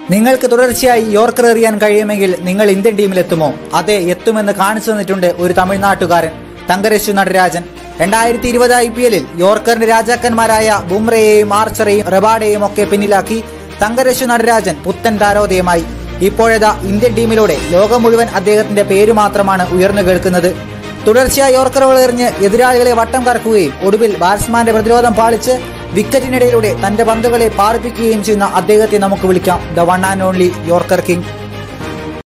നിങ്ങൾക്ക് തുടർച്ചയായി യോർക്കർ എറിയാൻ കഴിയുമെങ്കിൽ നിങ്ങൾ ഇന്ത്യൻ ടീമിലെത്തുമോ അതെ എത്തുമെന്ന് കാണിച്ചു തന്നിട്ടുണ്ട് ഒരു തമിഴ്നാട്ടുകാരൻ തങ്കരശു നടരാജൻ രണ്ടായിരത്തി ഇരുപത് ഐ പി എല്ലിൽ യോർക്കറിന്റെ രാജാക്കന്മാരായ ബുംറയെയും ആർച്ചറെയും റബാഡയെയും ഒക്കെ പിന്നിലാക്കി തങ്കരശു നടരാജൻ പുത്തൻ താരോദയമായി ഇപ്പോഴതാ ഇന്ത്യൻ ടീമിലൂടെ ലോകം മുഴുവൻ അദ്ദേഹത്തിന്റെ പേര് മാത്രമാണ് ഉയർന്നു കേൾക്കുന്നത് തുടർച്ചയായി യോർക്കറുകൾ എറിഞ്ഞ് എതിരാളികളെ വട്ടം കറക്കുകയും ഒടുവിൽ ബാറ്റ്സ്മാന്റെ പ്രതിരോധം പാലിച്ച് വിക്കറ്റിനിടയിലൂടെ തന്റെ പന്തുകളെ പാർപ്പിക്കുകയും ചെയ്യുന്ന അദ്ദേഹത്തെ നമുക്ക് വിളിക്കാം the one and only yorker king